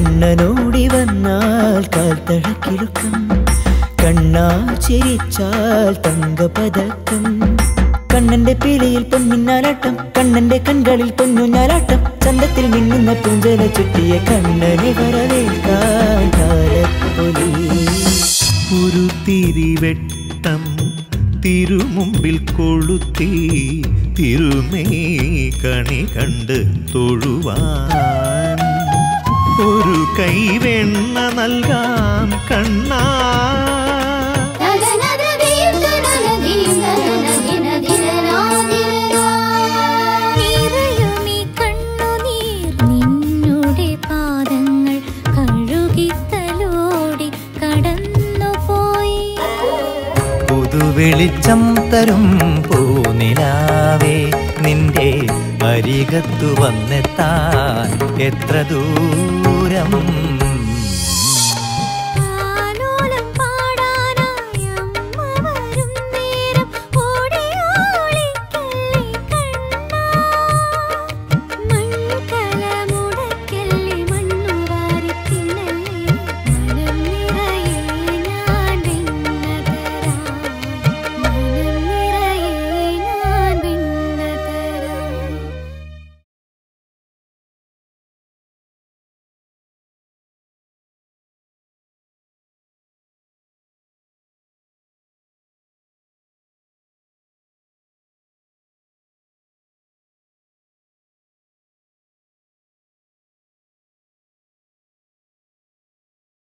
കണ്ണനോടി വന്നാൽ കാൽത്തഴക്കിലുക്കം കണ്ണാ ചിരിച്ചാൽ തങ്കപതക്കം കണ്ണന്റെ പീലയിൽ പൊന്നിന്നാലാട്ടം കണ്ണന്റെ കൺകളിൽ പൊന്നുഞ്ഞാലാട്ടം ചന്തത്തിൽ മിന്നുന്ന പൂഞ്ചല ചുറ്റിയ കണ്ണനെ വരവേൽക്കാൻ കാലപ്പൊലി ഒരു തിരിവെട്ടം തിരുമുമ്പിൽ കൊളുത്തി തിരുമേ കണി കണ്ട് തൊഴുവാൻ ഒരു കൈവെണ്ണ നൽകാം കണ്ണാ നിറയുമീ കണ്ണുനീർ നിന്നുടെ പാദങ്ങൾ കഴുകിത്തലോടി കടന്നുപോയി പുതുവെളിച്ചം തരും പൂനിലാവേ നിന്റെ അരികത്തു വന്നെത്താൻ എത്ര ദൂരം